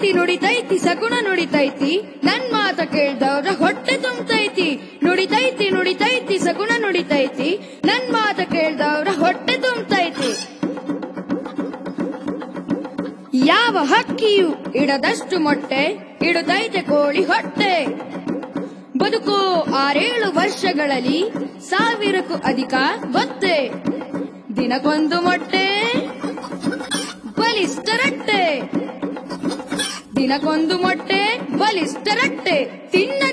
ನುಡಿತೈತಿ ನುಡಿತೈತಿ ಸಗುಣ ನುಡಿತೈತಿ ನನ್ ಮಾತ ಕೇಳ್ದವ್ರ ಹೊಟ್ಟೆ ತುಂಬತೈತಿ ನುಡಿತೈತಿ ನುಡಿತೈತಿ ಸಗುಣ ನುಡಿತೈತಿ ನನ್ ಮಾತ ಕೇಳ್ದವ್ರ ಹೊಟ್ಟೆ ತುಂಬತೈತಿ ಯಾವ ಹಕ್ಕಿಯು ಇಡದಷ್ಟು ಮೊಟ್ಟೆ ಇಡುತ್ತೈತೆ ಕೋಳಿ ಹೊಟ್ಟೆ ಬದುಕು ಆರೇಳು ವರ್ಷಗಳಲ್ಲಿ ಸಾವಿರಕ್ಕೂ ಅಧಿಕ ಗೊತ್ತೇ ದಿನಕ್ಕೊಂದು ಮೊಟ್ಟೆ ಬಲಿಷ್ಠ ರಟ್ಟೆ ದಿನಕ್ಕೊಂದು ಮೊಟ್ಟೆ ಬಲಿಷ್ಠ ರಟ್ಟೆ ತಿನ್ನ